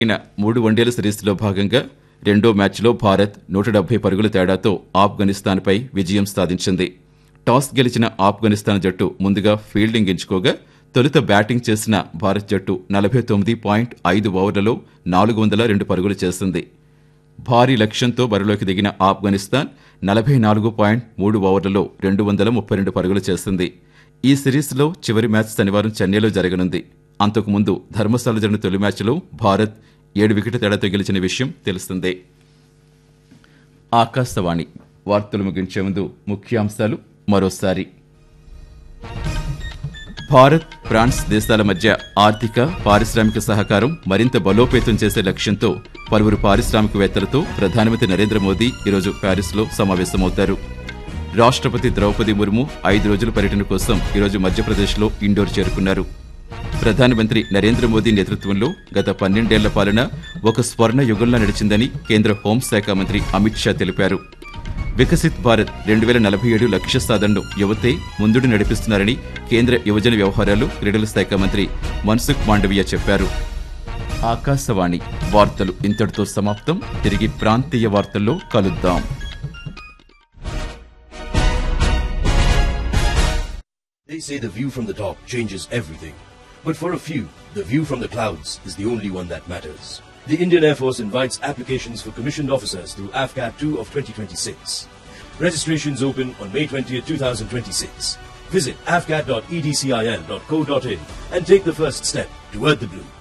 జరిగిన మూడు వన్డేల సిరీస్లో భాగంగా రెండో మ్యాచ్లో భారత్ నూట డెబ్బై పరుగుల తేడాతో ఆఫ్ఘనిస్తాన్పై విజయం సాధించింది టాస్ గెలిచిన ఆఫ్ఘనిస్తాన్ జట్టు ముందుగా ఫీల్డింగ్ ఎంచుకోగా తొలుత బ్యాటింగ్ చేసిన భారత్ జట్టు నలభై తొమ్మిది పాయింట్ ఐదు ఓవర్లలో నాలుగు వందల రెండు పరుగులు చేసింది భారీ లక్ష్యంతో బరిలోకి దిగిన ఆఫ్ఘనిస్తాన్ నలభై నాలుగు పాయింట్ మూడు ఓవర్లలో రెండు వందల ముప్పై రెండు పరుగులు చేసింది ఈ సిరీస్లో చివరి మ్యాచ్ శనివారం చెన్నైలో జరగనుంది అంతకుముందు ధర్మశాల జరిగిన తొలి మ్యాచ్లో భారత్ ఏడు వికెట్ల తేడాతో గెలిచిన విషయం తెలిసిందే ఆకాశవాణి వార్తలు ముగించే ముందు ముఖ్యాంశాలు మరోసారి భారత్ ఫ్రాన్స్ దేశాల మధ్య ఆర్థిక పారిశ్రామిక సహకారం మరింత బలోపేతం చేసే లక్ష్యంతో పలువురు పారిశ్రామికవేత్తలతో ప్రధానమంత్రి నరేంద్ర మోదీ ఈరోజు ప్యారిస్లో సమావేశమవుతారు రాష్ట్రపతి ద్రౌపది ముర్ము ఐదు రోజుల పర్యటన కోసం ఈరోజు మధ్యప్రదేశ్లో ఇండోర్ చేరుకున్నారు ప్రధానమంత్రి నరేంద్ర మోదీ నేతృత్వంలో గత పన్నెండేళ్ల పాలన ఒక స్వర్ణ యుగంలో నడిచిందని కేంద్ర హోంశాఖ మంత్రి అమిత్ షా తెలిపారు వికసిత్ భారత్ రెండు వేల నలభై ఏడు లక్ష్య సాధనను యువతే ముందుడు నడిపిస్తున్నారని కేంద్ర యువజన వ్యవహారాలు క్రీడల శాఖ మంత్రి మన్సుఖ్ మాండవీయ చెప్పారు ఆకాశవాణి వార్తలు ఇంతటితో సమాప్తం తిరిగి ప్రాంతీయ వార్తల్లో కలుద్దాం They say the view from the top changes everything. But for a few, the view from the clouds is the only one that matters. The Indian Air Force invites applications for commissioned officers through AFCAT 2 of 2026. Registrations open on May 20th, 2026. Visit afcat.edcil.co.in and take the first step toward the blue.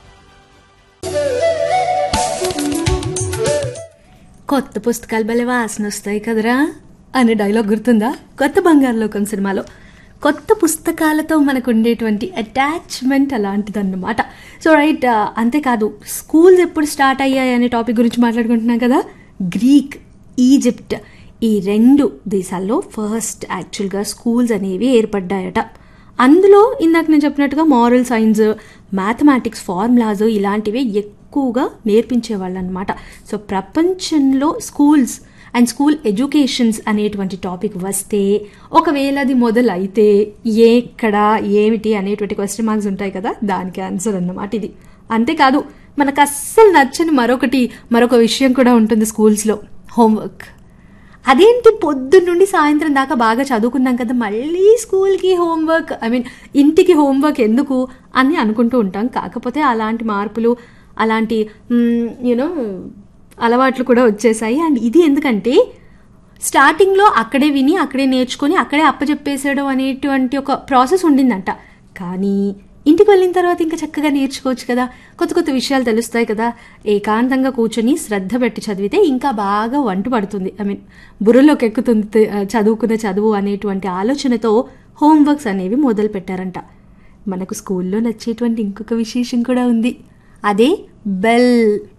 కొత్త పుస్తకాలు భలే వాసన వస్తాయి కదరా అనే dialogue గుర్తుందా కొత్త బంగారు లోకం సినిమాలో కొత్త పుస్తకాలతో మనకు ఉండేటువంటి అటాచ్మెంట్ అలాంటిదన్నమాట సో రైట్ అంతేకాదు స్కూల్స్ ఎప్పుడు స్టార్ట్ అయ్యాయి అనే టాపిక్ గురించి మాట్లాడుకుంటున్నాం కదా గ్రీక్ ఈజిప్ట్ ఈ రెండు దేశాల్లో ఫస్ట్ యాక్చువల్గా స్కూల్స్ అనేవి ఏర్పడ్డాయట అందులో ఇందాక నేను చెప్పినట్టుగా మారల్ సైన్స్ మ్యాథమెటిక్స్ ఫార్ములాస్ ఇలాంటివే ఎక్కువగా నేర్పించేవాళ్ళు అనమాట సో ప్రపంచంలో స్కూల్స్ అండ్ స్కూల్ ఎడ్యుకేషన్స్ అనేటువంటి టాపిక్ వస్తే ఒకవేళ అది మొదలైతే ఎక్కడ ఏమిటి అనేటువంటి క్వశ్చన్ మార్క్స్ ఉంటాయి కదా దానికి ఆన్సర్ అన్నమాట ఇది అంతేకాదు మనకు అస్సలు నచ్చని మరొకటి మరొక విషయం కూడా ఉంటుంది స్కూల్స్లో హోంవర్క్ అదేంటి పొద్దున్న నుండి సాయంత్రం దాకా బాగా చదువుకున్నాం కదా మళ్ళీ స్కూల్కి హోంవర్క్ ఐ మీన్ ఇంటికి హోంవర్క్ ఎందుకు అని అనుకుంటూ ఉంటాం కాకపోతే అలాంటి మార్పులు అలాంటి యూనో అలవాట్లు కూడా వచ్చేసాయి అండ్ ఇది ఎందుకంటే స్టార్టింగ్లో అక్కడే విని అక్కడే నేర్చుకొని అక్కడే అప్పచెప్పేసేయడం అనేటువంటి ఒక ప్రాసెస్ ఉండిందంట కానీ ఇంటికి వెళ్ళిన తర్వాత ఇంకా చక్కగా నేర్చుకోవచ్చు కదా కొత్త కొత్త విషయాలు తెలుస్తాయి కదా ఏకాంతంగా కూర్చొని శ్రద్ధ పెట్టి చదివితే ఇంకా బాగా వంట పడుతుంది ఐ మీన్ బుర్రలోకి ఎక్కుతుంది తె- చదువుకున్న చదువు అనేటువంటి ఆలోచనతో హోంవర్క్స్ అనేవి మొదలు పెట్టారంట మనకు స్కూల్లో నచ్చేటువంటి ఇంకొక విశేషం కూడా ఉంది అదే బెల్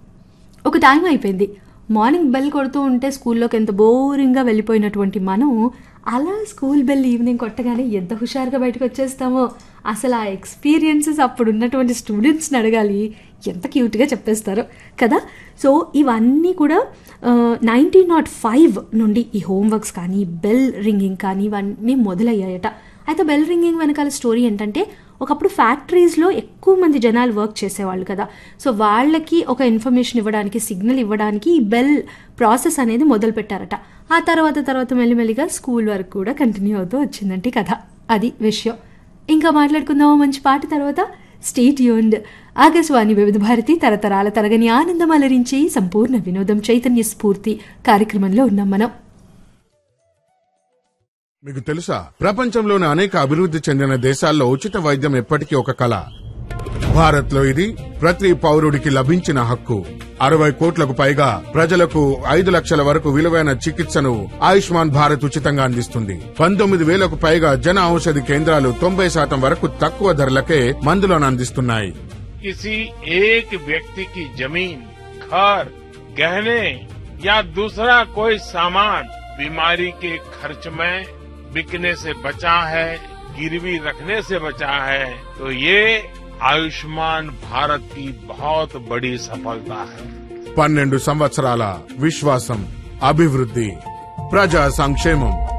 ఒక టైం అయిపోయింది మార్నింగ్ బెల్ కొడుతూ ఉంటే స్కూల్లోకి ఎంత బోరింగ్గా వెళ్ళిపోయినటువంటి మనం అలా స్కూల్ బెల్ ఈవినింగ్ కొట్టగానే ఎంత హుషారుగా బయటకు వచ్చేస్తామో అసలు ఆ ఎక్స్పీరియన్సెస్ అప్పుడు ఉన్నటువంటి స్టూడెంట్స్ని అడగాలి ఎంత క్యూట్గా చెప్పేస్తారో కదా సో ఇవన్నీ కూడా నైన్టీన్ నాట్ ఫైవ్ నుండి ఈ హోంవర్క్స్ కానీ బెల్ రింగింగ్ కానీ ఇవన్నీ మొదలయ్యాయట అయితే బెల్ రింగింగ్ వెనకాల స్టోరీ ఏంటంటే ఒకప్పుడు ఫ్యాక్టరీస్లో ఎక్కువ మంది జనాలు వర్క్ చేసేవాళ్ళు కదా సో వాళ్ళకి ఒక ఇన్ఫర్మేషన్ ఇవ్వడానికి సిగ్నల్ ఇవ్వడానికి ఈ బెల్ ప్రాసెస్ అనేది మొదలు పెట్టారట ఆ తర్వాత తర్వాత మెల్లిమెల్లిగా స్కూల్ వరకు కూడా కంటిన్యూ అవుతూ వచ్చిందంటే కథ అది విషయం ఇంకా మాట్లాడుకుందాము మంచి పాట తర్వాత స్టేట్ యూన్డ్ ఆకాశవాణి వివిధ భారతి తరతరాల తరగని ఆనందం అలరించి సంపూర్ణ వినోదం చైతన్య స్ఫూర్తి కార్యక్రమంలో ఉన్నాం మనం మీకు తెలుసా ప్రపంచంలోని అనేక అభివృద్ధి చెందిన దేశాల్లో ఉచిత వైద్యం ఎప్పటికీ ఒక కళ భారత్ లో ఇది ప్రతి పౌరుడికి లభించిన హక్కు అరవై కోట్లకు పైగా ప్రజలకు ఐదు లక్షల వరకు విలువైన చికిత్సను ఆయుష్మాన్ భారత్ ఉచితంగా అందిస్తుంది పంతొమ్మిది వేలకు పైగా జన ఔషధి కేంద్రాలు తొంభై శాతం వరకు తక్కువ ధరలకే మందులను అందిస్తున్నాయి किसी एक व्यक्ति की जमीन घर गहने या दूसरा कोई सामान बीमारी के खर्च में बिकने से बचा है गिरवी रखने से बचा है तो ये आयुष्मान भारत की बहुत बड़ी सफलता है పన్నెండు సంవత్సరాల విశ్వాసం అభివృద్ధి ప్రజా సంక్షేమం